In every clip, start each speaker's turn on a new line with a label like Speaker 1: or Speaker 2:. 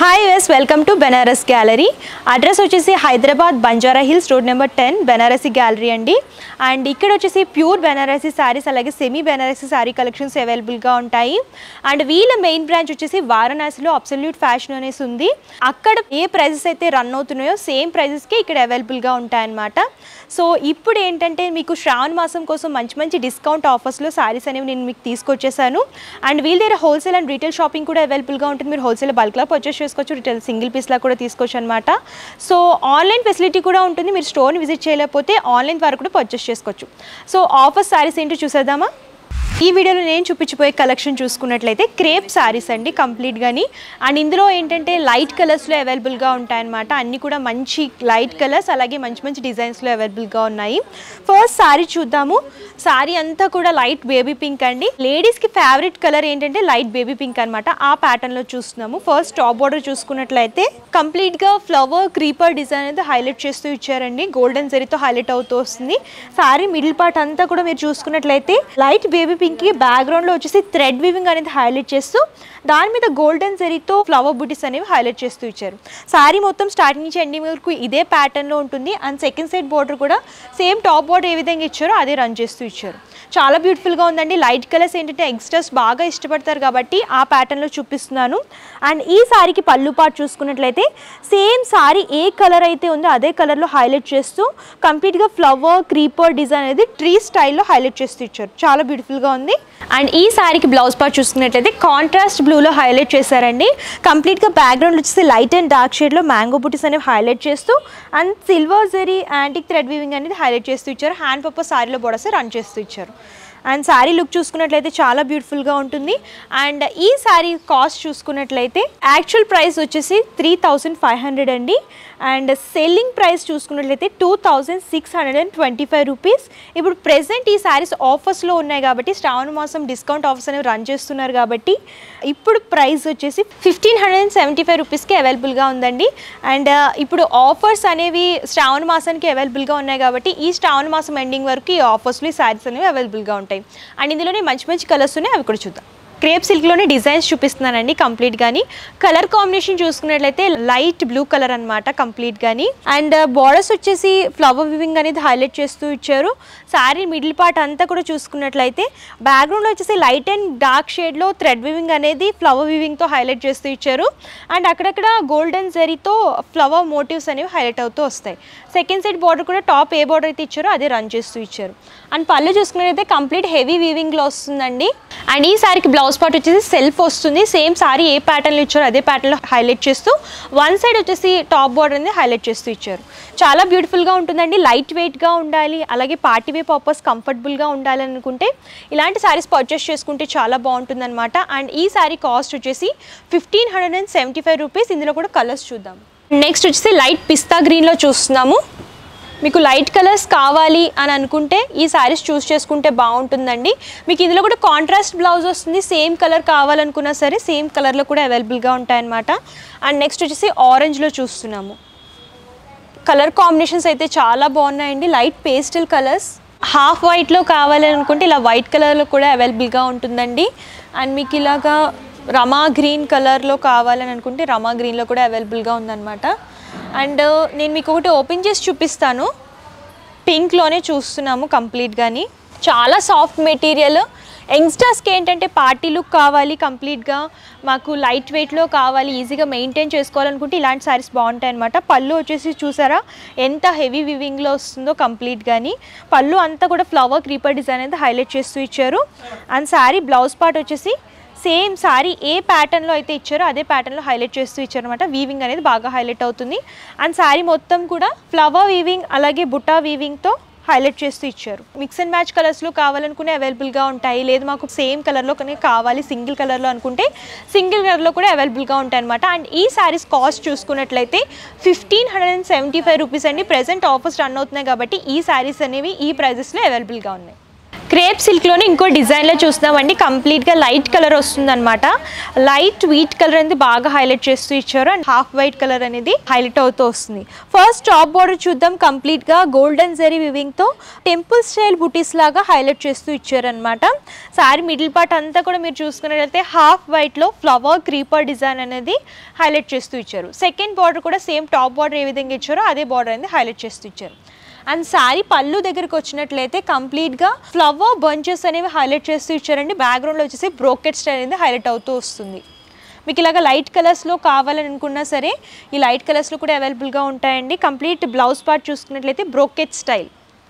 Speaker 1: hi yes welcome to Banaras gallery address వచ్చేసి Hyderabad Banjara Hills road number ten Banarasi gallery అండి and ఇక్కడ వచ్చేసి ప్యూర్ బెనారసీ శారీస్ అలాగే సెమీ బెనారసీ శారీ కలెక్షన్స్ అవైలబుల్గా ఉంటాయి అండ్ వీళ్ళ మెయిన్ బ్రాంచ్ వచ్చేసి వారణాసిలో అబ్సల్యూట్ ఫ్యాషన్ అనేసి ఉంది అక్కడ ఏ ప్రైజెస్ అయితే రన్ అవుతున్నాయో సేమ్ ప్రైజెస్కి ఇక్కడ అవైలబుల్గా ఉంటాయన్నమాట సో ఇప్పుడు ఏంటంటే మీకు శ్రావణ మాసం కోసం మంచి మంచి డిస్కౌంట్ ఆఫర్స్లో శారీస్ అనేవి నేను మీకు తీసుకొచ్చేసాను అండ్ వీళ్ళ దగ్గర హోల్సేల్ అండ్ రీటైల్ షాపింగ్ కూడా అవైలబుల్గా ఉంటుంది మీరు హోల్సేల్ బల్క్లో పర్చేస్ చేసుకోవచ్చు రీటైల్ సింగిల్ పీస్లా కూడా తీసుకోవచ్చు అనమాట సో ఆన్లైన్ ఫెసిలిటీ కూడా ఉంటుంది మీరు స్టోర్ని విజిట్ చేయలేకపోతే ఆన్లైన్ ద్వారా కూడా పర్చేస్ చేసుకోవచ్చు సో ఆఫర్ శారీస్ ఏంటో చూసేద్దామా ఈ వీడియోలో నేను చూపించిపోయే కలెక్షన్ చూసుకున్నట్లయితే క్రేప్ శారీస్ అండి కంప్లీట్గాని అండ్ ఇందులో ఏంటంటే లైట్ కలర్స్లో అవైలబుల్గా ఉంటాయన్నమాట అన్నీ కూడా మంచి లైట్ కలర్స్ అలాగే మంచి మంచి డిజైన్స్లో అవైలబుల్గా ఉన్నాయి ఫస్ట్ శారీ చూద్దాము శారీ అంతా కూడా లైట్ బేబీ పింక్ అండి లేడీస్కి ఫేవరెట్ కలర్ ఏంటంటే లైట్ బేబీ పింక్ అనమాట ఆ ప్యాటర్న్లో చూస్తున్నాము ఫస్ట్ టాప్ బార్డర్ చూసుకున్నట్లయితే కంప్లీట్గా ఫ్లవర్ క్రీపర్ డిజైన్ అయితే హైలైట్ చేస్తూ ఇచ్చారండి గోల్డెన్ జరీతో హైలైట్ అవుతూ వస్తుంది శారీ మిడిల్ పార్ట్ అంతా కూడా మీరు చూసుకున్నట్లయితే లైట్ బేబీ పింక్కి బ్యాక్గ్రౌండ్లో వచ్చేసి థ్రెడ్ వివింగ్ అనేది హైలైట్ చేస్తూ దాని మీద గోల్డెన్ జరీతో ఫ్లవర్ బుటీస్ అనేవి హైలైట్ చేస్తూ ఇచ్చారు శారీ మొత్తం స్టార్టింగ్ నుంచి ఎండింగ్ వరకు ఇదే ప్యాటర్న్లో ఉంటుంది అండ్ సెకండ్ సైడ్ బార్డర్ కూడా సేమ్ టాప్ బార్డర్ ఏ విధంగా ఇచ్చారో అదే రన్ చేస్తూ ఇచ్చారు చాలా బ్యూటిఫుల్గా ఉందండి లైట్ కలర్స్ ఏంటంటే యంగ్స్టర్స్ బాగా ఇష్టపడతారు కాబట్టి ఆ ప్యాటర్న్లో చూపిస్తున్నాను అండ్ ఈ సారీకి పళ్ళు పాటు చూసుకున్నట్లయితే సేమ్ సారీ ఏ కలర్ అయితే ఉందో అదే కలర్లో హైలైట్ చేస్తూ కంప్లీట్గా ఫ్లవర్ క్రీపర్ డిజైన్ అనేది ట్రీ స్టైల్లో హైలైట్ చేస్తూ ఇచ్చారు చాలా బ్యూటిఫుల్గా ఉంది అండ్ ఈ సారీకి బ్లౌజ్ పార్ట్ చూసుకున్నట్లయితే కాంట్రాస్ట్ బ్లూలో హైలైట్ చేశారండి కంప్లీట్గా బ్యాక్గ్రౌండ్ వచ్చేసి లైట్ అండ్ డార్క్ షేడ్లో మ్యాంగో బుటీస్ అనేవి హైలైట్ చేస్తూ and silver zari antique thread weaving అనేది హైలైట్ చేస్తూ ఇచ్చారు హ్యాండ్ పర్పస్ సారీలో బోడస్ రన్ చేస్తూ ఇచ్చారు అండ్ శారీ లుక్ చూసుకున్నట్లయితే చాలా బ్యూటిఫుల్గా ఉంటుంది అండ్ ఈ శారీ కాస్ట్ చూసుకున్నట్లయితే యాక్చువల్ ప్రైస్ వచ్చేసి త్రీ థౌజండ్ ఫైవ్ హండ్రెడ్ అండి అండ్ సెల్లింగ్ ప్రైస్ చూసుకున్నట్లయితే two thousand six hundred and twenty five rupees ఇప్పుడు ప్రెసెంట్ ఈ శారీస్ ఆఫర్స్లో ఉన్నాయి కాబట్టి శ్రావణ మాసం డిస్కౌంట్ ఆఫర్స్ అనేవి రన్ చేస్తున్నారు కాబట్టి ఇప్పుడు ప్రైస్ వచ్చేసి fifteen hundred and seventy five రూపీస్కి అవైలబుల్గా ఉందండి అండ్ ఇప్పుడు ఆఫర్స్ అనేవి శ్రావణ మాసానికి అవైలబుల్గా ఉన్నాయి కాబట్టి ఈ శ్రావణ మాసం ఎండింగ్ వరకు ఈ ఆఫర్స్లో ఈ శారీస్ అనేవి అవైలబుల్గా ఉంటాయి అండ్ ఇందులోనే మంచి మంచి కలర్స్ ఉన్నాయి అవి కూడా చూద్దాం క్రేప్ సిల్క్లోనే డిజైన్స్ చూపిస్తున్నానండి కంప్లీట్ గానీ కలర్ కాంబినేషన్ చూసుకున్నట్లయితే లైట్ బ్లూ కలర్ అనమాట కంప్లీట్ గానీ అండ్ బార్డర్స్ వచ్చేసి ఫ్లవర్ వివింగ్ అనేది హైలైట్ చేస్తూ ఇచ్చారు శారీ మిడిల్ పార్ట్ అంతా కూడా చూసుకున్నట్లయితే బ్యాక్గ్రౌండ్ వచ్చేసి లైట్ అండ్ డార్క్ షేడ్లో థ్రెడ్ వివింగ్ అనేది ఫ్లవర్ వివింగ్తో హైలైట్ చేస్తూ ఇచ్చారు అండ్ అక్కడక్కడ గోల్డెన్ జరీతో ఫ్లవర్ మోటివ్స్ అనేవి హైలైట్ అవుతూ వస్తాయి సెకండ్ సైడ్ బార్డర్ కూడా టాప్ ఏ బార్డర్ అయితే ఇచ్చారో అదే రన్ చేస్తూ ఇచ్చారు అండ్ పళ్ళు చూసుకున్నట్లయితే కంప్లీట్ హెవీ వీవింగ్లో వస్తుందండి అండ్ ఈ సారీకి బ్లౌజ్ పార్ట్ వచ్చేసి సెల్ఫ్ వస్తుంది సేమ్ సారీ ఏ ప్యాటర్న్లో ఇచ్చారో అదే ప్యాటర్న్లో హైలైట్ చేస్తూ వన్ సైడ్ వచ్చేసి టాప్ బార్డర్ అనేది హైలైట్ చేస్తూ ఇచ్చారు చాలా బ్యూటిఫుల్గా ఉంటుందండి లైట్ వెయిట్గా ఉండాలి అలాగే పార్టీ వే పర్పస్ కంఫర్టబుల్గా ఉండాలి అనుకుంటే ఇలాంటి సారీస్ పర్చేస్ చేసుకుంటే చాలా బాగుంటుంది అనమాట అండ్ ఈ సారీ కాస్ట్ వచ్చేసి fifteen hundred and seventy five rupees ఇందులో కూడా కలర్స్ చూద్దాం నెక్స్ట్ వచ్చేసి లైట్ పిస్తా గ్రీన్లో చూస్తున్నాము మీకు లైట్ కలర్స్ కావాలి అని అనుకుంటే ఈ శారీస్ చూస్ చేసుకుంటే బాగుంటుందండి మీకు ఇందులో కూడా కాంట్రాస్ట్ బ్లౌజ్ వస్తుంది సేమ్ కలర్ కావాలనుకున్నా సరే సేమ్ కలర్లో కూడా అవైలబుల్గా ఉంటాయన్నమాట అండ్ నెక్స్ట్ వచ్చేసి ఆరెంజ్లో చూస్తున్నాము కలర్ కాంబినేషన్స్ అయితే చాలా బాగున్నాయండి లైట్ పేస్టల్ కలర్స్ హాఫ్ వైట్లో కావాలని అనుకుంటే ఇలా వైట్ కలర్లో కూడా అవైలబుల్గా ఉంటుందండి అండ్ మీకు ఇలాగా రమా గ్రీన్ కలర్లో కావాలని అనుకుంటే రమా గ్రీన్లో కూడా అవైలబుల్గా ఉందన్నమాట అండ్ నేను మీకు ఒకటి ఓపెన్ చేసి చూపిస్తాను పింక్లోనే చూస్తున్నాము కంప్లీట్గాని చాలా సాఫ్ట్ మెటీరియల్ యంగ్స్టర్స్కి ఏంటంటే పార్టీ లుక్ కావాలి కంప్లీట్గా మాకు లైట్ వెయిట్లో కావాలి ఈజీగా మెయింటైన్ చేసుకోవాలనుకుంటే ఇలాంటి శారీస్ బాగుంటాయి అనమాట పళ్ళు వచ్చేసి చూసారా ఎంత హెవీ వివింగ్లో వస్తుందో కంప్లీట్గాని పళ్ళు అంతా కూడా ఫ్లవర్ క్రీపర్ డిజైన్ అయితే హైలైట్ చేస్తూ ఇచ్చారు అండ్ శారీ బ్లౌజ్ పార్ట్ వచ్చేసి సేమ్ సారీ ఏ ప్యాటర్న్లో అయితే ఇచ్చారో అదే ప్యాటర్న్లో హైలైట్ చేస్తూ ఇచ్చారనమాట వీవింగ్ అనేది బాగా హైలైట్ అవుతుంది అండ్ శారీ మొత్తం కూడా ఫ్లవర్ వీవింగ్ అలాగే బుట్టా వీవింగ్తో హైలైట్ చేస్తూ ఇచ్చారు మిక్స్ అండ్ మ్యాచ్ కలర్స్లో కావాలనుకునే అవైలబుల్గా ఉంటాయి లేదు మాకు సేమ్ కలర్లో కానీ కావాలి సింగిల్ కలర్లో అనుకుంటే సింగిల్ కలర్లో కూడా అవైలబుల్గా ఉంటాయి అనమాట అండ్ ఈ శారీస్ కాస్ట్ చూసుకున్నట్లయితే fifteen hundred and seventy five rupees అండి ప్రెసెంట్ ఆఫర్స్ రన్ అవుతున్నాయి కాబట్టి ఈ శారీస్ అనేవి ఈ ప్రైజెస్లో అవైలబుల్గా ఉన్నాయి క్రేప్ సిల్క్లోనే ఇంకో డిజైన్లో చూస్తున్నామండి కంప్లీట్గా లైట్ కలర్ వస్తుందన్నమాట లైట్ వీట్ కలర్ అనేది బాగా హైలైట్ చేస్తూ ఇచ్చారు అండ్ హాఫ్ వైట్ కలర్ అనేది హైలైట్ అవుతూ వస్తుంది ఫస్ట్ టాప్ బార్డర్ చూద్దాం కంప్లీట్గా గోల్డెన్ జరీ వివింగ్తో టెంపుల్ స్టైల్ బుటీస్ లాగా హైలైట్ చేస్తూ ఇచ్చారనమాట సారీ మిడిల్ పార్ట్ అంతా కూడా మీరు చూసుకున్నట్లయితే హాఫ్ వైట్లో ఫ్లవర్ క్రీపర్ డిజైన్ అనేది హైలైట్ చేస్తూ ఇచ్చారు సెకండ్ బార్డర్ కూడా సేమ్ టాప్ బార్డర్ ఏ విధంగా ఇచ్చారో అదే బార్డర్ అనేది హైలైట్ చేస్తూ ఇచ్చారు అండ్ శారీ పళ్ళు దగ్గరికి వచ్చినట్లయితే కంప్లీట్గా ఫ్లవర్ బంచెస్ అనేవి హైలైట్ చేస్తూ ఇచ్చారండి బ్యాక్గ్రౌండ్లో వచ్చేసి బ్రోకెట్ స్టైల్ అనేది హైలైట్ అవుతూ వస్తుంది మీకు ఇలాగ లైట్ కలర్స్లో కావాలని అనుకున్నా సరే ఈ లైట్ కలర్స్లో కూడా అవైలబుల్గా ఉంటాయండి కంప్లీట్ బ్లౌజ్ పార్ట్ చూసుకున్నట్లయితే బ్రోకెట్ స్టైల్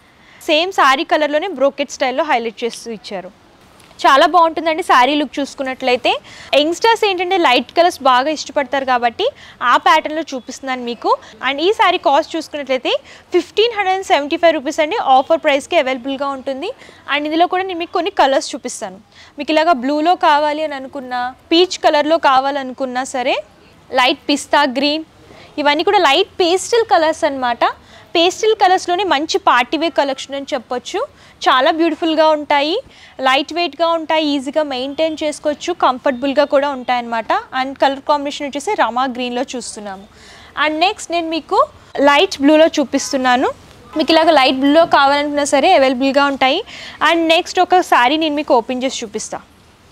Speaker 1: సేమ్ శారీ కలర్లోనే బ్రోకెట్ స్టైల్లో హైలైట్ చేస్తూ ఇచ్చారు చాలా బాగుంటుందండి శారీ లుక్ చూసుకున్నట్లయితే యంగ్స్టర్స్ ఏంటంటే లైట్ కలర్స్ బాగా ఇష్టపడతారు కాబట్టి ఆ ప్యాటర్న్లో చూపిస్తున్నాను మీకు అండ్ ఈ శారీ కాస్ట్ చూసుకున్నట్లయితే fifteen hundred and seventy five rupees అండి ఆఫర్ ప్రైస్కి అవైలబుల్గా ఉంటుంది అండ్ ఇందులో కూడా నేను మీకు కొన్ని కలర్స్ చూపిస్తాను మీకు ఇలాగా బ్లూలో కావాలి అని అనుకున్నా పీచ్ కలర్లో కావాలనుకున్నా సరే లైట్ పిస్తా గ్రీన్ ఇవన్నీ కూడా లైట్ పేస్టల్ కలర్స్ అన్నమాట పేస్టల్ కలర్స్లోనే మంచి పార్టీ వేర్ కలెక్షన్ అని చెప్పొచ్చు చాలా బ్యూటిఫుల్గా ఉంటాయి లైట్ వెయిట్గా ఉంటాయి ఈజీగా మెయింటైన్ చేసుకోవచ్చు కంఫర్టబుల్గా కూడా ఉంటాయి అన్నమాట అండ్ కలర్ కాంబినేషన్ వచ్చేసి రమా గ్రీన్లో చూస్తున్నాము అండ్ నెక్స్ట్ నేను మీకు లైట్ బ్లూలో చూపిస్తున్నాను మీకు ఇలాగ లైట్ బ్లూలో కావాలనుకున్నా సరే అవైలబుల్గా ఉంటాయి అండ్ నెక్స్ట్ ఒక శారీ నేను మీకు ఓపెన్ చేసి చూపిస్తాను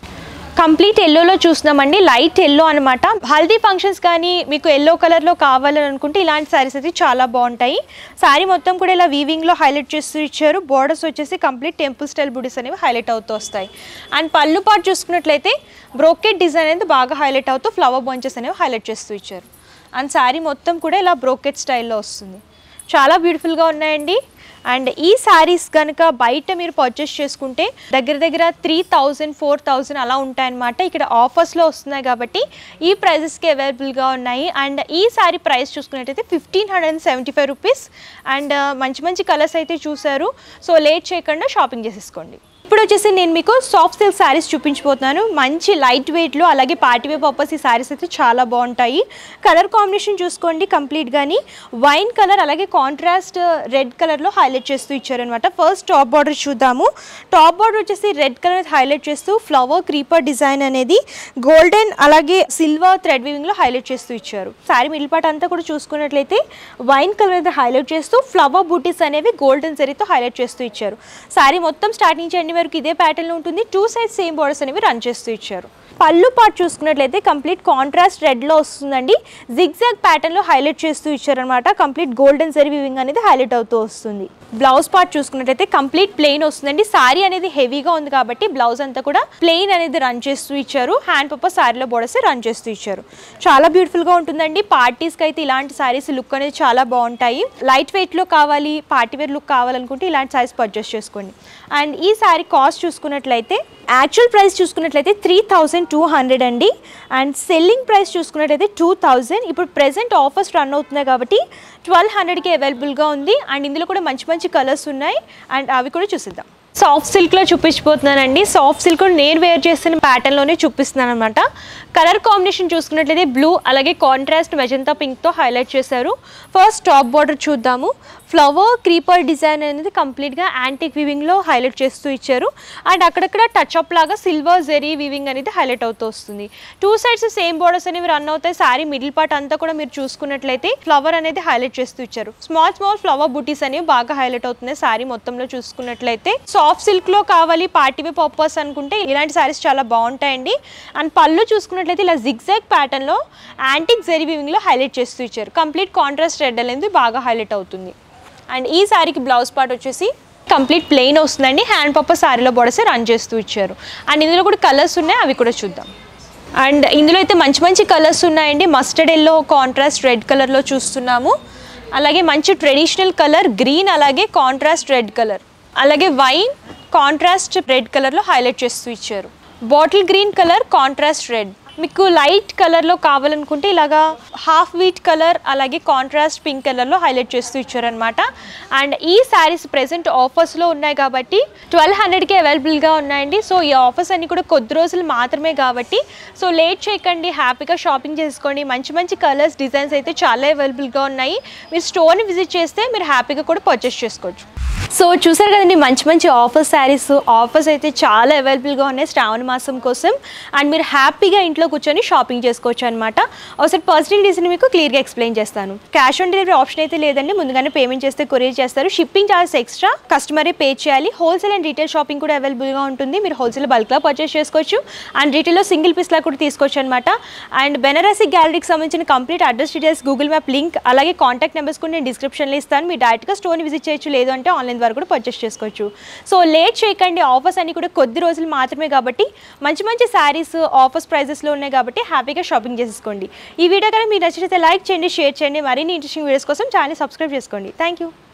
Speaker 1: కంప్లీట్ ఎల్లోలో చూస్తున్నామండి లైట్ ఎల్లో అనమాట హల్దీ ఫంక్షన్స్ కానీ మీకు ఎల్లో కలర్లో కావాలని అనుకుంటే ఇలాంటి శారీస్ అయితే చాలా బాగుంటాయి శారీ మొత్తం కూడా ఇలా వీవింగ్లో హైలైట్ చేస్తూ ఇచ్చారు బోర్డర్స్ వచ్చేసి కంప్లీట్ టెంపుల్ స్టైల్ బుడీస్ అనేవి హైలైట్ అవుతూ వస్తాయి అండ్ పళ్ళు పాటు చూసుకున్నట్లయితే బ్రోకెట్ డిజైన్ అనేది బాగా హైలైట్ అవుతూ ఫ్లవర్ బంచెస్ అనేవి హైలైట్ చేస్తూ ఇచ్చారు అండ్ శారీ మొత్తం కూడా ఇలా బ్రోకెట్ స్టైల్లో వస్తుంది చాలా బ్యూటిఫుల్గా ఉన్నాయండి అండ్ ఈ శారీస్ కనుక బయట మీరు పర్చేస్ చేసుకుంటే దగ్గర దగ్గర త్రీ థౌజండ్ ఫోర్ థౌజండ్ అలా ఉంటాయన్నమాట ఇక్కడ ఆఫర్స్లో వస్తున్నాయి కాబట్టి ఈ ప్రైజెస్కి అవైలబుల్గా ఉన్నాయి అండ్ ఈ శారీ ప్రైస్ చూసుకున్నట్టయితే fifteen hundred and seventy five rupees and మంచి మంచి కలర్స్ అయితే చూసారు సో లేట్ చేయకుండా షాపింగ్ చేసేసుకోండి ఇప్పుడు వచ్చేసి నేను మీకు సాఫ్ట్ సిల్క్ శారీస్ చూపించబోతున్నాను మంచి లైట్ వెయిట్లో అలాగే పార్టీ వేర్ పర్పస్ ఈ శారీస్ అయితే చాలా బాగుంటాయి కలర్ కాంబినేషన్ చూసుకోండి కంప్లీట్గాని వైన్ కలర్ అలాగే కాంట్రాస్ట్ రెడ్ కలర్లో హైలైట్ చేస్తూ ఇచ్చారనమాట ఫస్ట్ టాప్ బార్డర్ చూద్దాము టాప్ బార్డర్ వచ్చేసి రెడ్ కలర్ హైలైట్ చేస్తూ ఫ్లవర్ క్రీపర్ డిజైన్ అనేది గోల్డెన్ అలాగే సిల్వర్ థ్రెడ్ వీవింగ్లో హైలైట్ చేస్తూ ఇచ్చారు శారీ మిడిల్ పార్ట్ అంతా కూడా చూసుకున్నట్లయితే వైన్ కలర్ అయితే హైలైట్ చేస్తూ ఫ్లవర్ బూటీస్ అనేవి గోల్డెన్ జరీతో హైలైట్ చేస్తూ ఇచ్చారు శారీ మొత్తం స్టార్ట్ నుంచి ఎండ్ వరకు ఇదే ప్యాటర్న్ ఉంటుంది టూ సైడ్ సేమ్ బోర్డర్స్ అనేవి రన్ చేస్తూ ఇచ్చారు పళ్ళు పార్ట్ చూసుకున్నట్లయితే కంప్లీట్ కాంట్రాస్ట్ రెడ్లో వస్తుందండి జిగ్జాగ్ ప్యాటర్న్లో హైలైట్ చేస్తూ ఇచ్చారనమాట కంప్లీట్ గోల్డెన్ జరీ వివింగ్ అనేది హైలైట్ అవుతూ వస్తుంది బ్లౌజ్ పార్ట్ చూసుకున్నట్లయితే కంప్లీట్ ప్లెయిన్ వస్తుందండి సారీ అనేది హెవీగా ఉంది కాబట్టి బ్లౌజ్ అంతా కూడా ప్లెయిన్ అనేది రన్ చేస్తూ ఇచ్చారు హ్యాండ్ పప్ప సారీలో బోర్డర్స్ రన్ చేస్తూ ఇచ్చారు చాలా బ్యూటిఫుల్గా ఉంటుందండి పార్టీస్కి అయితే ఇలాంటి సారీస్ లుక్ అనేది చాలా బాగుంటాయి లైట్ వెయిట్లో కావాలి పార్టీ వేర్ లుక్ కావాలనుకుంటే ఇలాంటి సారీస్ పర్చేస్ చేసుకోండి అండ్ ఈ సారీ కాస్ట్ చూసుకున్నట్లయితే యాక్చువల్ ప్రైస్ చూసుకున్నట్లయితే త్రీ థౌజండ్ టూ హండ్రెడ్ అండి అండ్ సెల్లింగ్ ప్రైస్ చూసుకున్నట్లయితే టూ థౌజండ్ ఇప్పుడు ప్రెసెంట్ ఆఫర్స్ రన్ అవుతున్నాయి కాబట్టి ట్వెల్వ్ హండ్రెడ్కి అవైలబుల్గా ఉంది అండ్ ఇందులో కూడా మంచి మంచి కలర్స్ ఉన్నాయి అండ్ అవి కూడా చూసిద్దాం సాఫ్ట్ సిల్క్లో చూపించిపోతున్నానండి సాఫ్ట్ సిల్క్ నేను వేర్ చేసిన ప్యాటర్న్లోనే చూపిస్తున్నాను అనమాట కలర్ కాంబినేషన్ చూసుకున్నట్లయితే బ్లూ అలాగే కాంట్రాస్ట్ మెజంతా పింక్తో హైలైట్ చేశారు ఫస్ట్ టాప్ బార్డర్ చూద్దాము ఫ్లవర్ క్రీపర్ డిజైన్ అనేది కంప్లీట్గా యాంటిక్ వివింగ్లో హైలైట్ చేస్తూ ఇచ్చారు అండ్ అక్కడక్కడ టచ్ అప్ లాగా సిల్వర్ జెరీ వివింగ్ అనేది హైలైట్ అవుతూ వస్తుంది టూ సైడ్స్ సేమ్ బోర్డర్స్ అనేవి రన్ అవుతాయి సారీ మిడిల్ పార్ట్ అంతా కూడా మీరు చూసుకున్నట్లయితే ఫ్లవర్ అనేది హైలైట్ చేస్తూ ఇచ్చారు స్మాల్ స్మాల్ ఫ్లవర్ బుటీస్ అనేవి బాగా హైలైట్ అవుతున్నాయి సారీ మొత్తంలో చూసుకున్నట్లయితే సాఫ్ట్ సిల్క్లో కావాలి పార్టీ వే పర్పస్ అనుకుంటే ఇలాంటి సారీస్ చాలా బాగుంటాయండి అండ్ పళ్ళు చూసుకున్నట్లయితే ఇలా జిగ్జాగ్ ప్యాటర్న్లో యాంటిక్ జెరీ వివింగ్లో హైలైట్ చేస్తూ ఇచ్చారు కంప్లీట్ కాంట్రాస్ట్ రెడ్ అనేది బాగా హైలైట్ అవుతుంది అండ్ ఈ శారీకి బ్లౌజ్ పార్ట్ వచ్చేసి కంప్లీట్ ప్లెయిన్ వస్తుందండి హ్యాండ్ పప్ప శారీలో బొడసే రన్ చేస్తూ ఇచ్చారు అండ్ ఇందులో కూడా కలర్స్ ఉన్నాయి అవి కూడా చూద్దాం అండ్ ఇందులో అయితే మంచి మంచి కలర్స్ ఉన్నాయండి మస్టర్డ్ ఎల్లో కాంట్రాస్ట్ రెడ్ కలర్లో చూస్తున్నాము అలాగే మంచి ట్రెడిషనల్ కలర్ గ్రీన్ అలాగే కాంట్రాస్ట్ రెడ్ కలర్ అలాగే వైన్ కాంట్రాస్ట్ రెడ్ కలర్లో హైలైట్ చేస్తూ ఇచ్చారు bottle green colour contrast red మీకు లైట్ కలర్లో కావాలనుకుంటే ఇలాగా హాఫ్ వీట్ కలర్ అలాగే కాంట్రాస్ట్ పింక్ కలర్లో హైలైట్ చేస్తూ ఇచ్చారనమాట అండ్ ఈ శారీస్ ప్రెసెంట్ ఆఫర్స్లో ఉన్నాయి కాబట్టి ట్వెల్వ్ హండ్రెడ్కి అవైలబుల్గా ఉన్నాయండి సో ఈ ఆఫర్స్ అన్ని కూడా కొద్ది రోజులు మాత్రమే కాబట్టి సో లేట్ చేయకండి హ్యాపీగా షాపింగ్ చేసుకోండి మంచి మంచి కలర్స్ డిజైన్స్ అయితే చాలా అవైలబుల్గా ఉన్నాయి మీరు స్టోర్ని విజిట్ చేస్తే మీరు హ్యాపీగా కూడా పర్చేస్ చేసుకోవచ్చు సో చూసారు కదండి మంచి మంచి ఆఫర్ శారీస్ ఆఫర్స్ అయితే చాలా అవైలబుల్గా ఉన్నాయి శ్రావణ మాసం కోసం అండ్ మీరు హ్యాపీగా ఇంట్లో కూర్చొని షాపింగ్ చేసుకోవచ్చు అనమాట ఒకసారి పర్సనల్ డీసీని మీకు క్లియర్గా ఎక్స్ప్లెయిన్ చేస్తాను క్యాష్ ఆన్ డెలివరీ ఆప్షన్ అయితే లేదండి ముందుగానే పేమెంట్ చేస్తే కొరియర్ చేస్తారు షిప్పింగ్ చార్జెస్ ఎక్స్ట్రా కస్టమరే పే చేయాలి హోల్సేల్ అండ్ రీటైల్ షాపింగ్ కూడా అవైలబుల్గా ఉంటుంది మీరు హోల్సేల్ బల్క్లో పర్చేస్ చేసుకోవచ్చు అండ్ రీటైల్లో సింగిల్ పీస్లా కూడా తీసుకోవచ్చు అనమాట అండ్ బెనారసి గ్యాలరీకి సంబంధించిన complete address details Google map link అలాగే కాంటాక్ట్ నెంబర్స్ కూడా నేను డిస్క్రిప్షన్లో ఇస్తాను మీరు డైరెక్ట్గా స్టోర్ని విజిట్ చేయొచ్చు లేదు అంటే ఆన్లైన్ ద్వారా కూడా పర్చేస్ చేసుకోవచ్చు సో లేట్ చేయకండి ఆఫర్స్ అన్ని కూడా కొద్ది రోజులు మాత్రమే కాబట్టి మంచి మంచి శారీస్ ఆఫర్స్ ప్రైజెస్లో ఉన్నాయి కాబట్టి హ్యాపీగా షాపింగ్ చేసేసుకోండి ఈ వీడియో కనుక మీకు నచ్చితే లైక్ చేయండి షేర్ చేయండి మరిన్ని ఇంట్రెస్టింగ్ వీడియోస్ కోసం ఛానల్ సబ్స్క్రైబ్ చేసుకోండి థ్యాంక్ యూ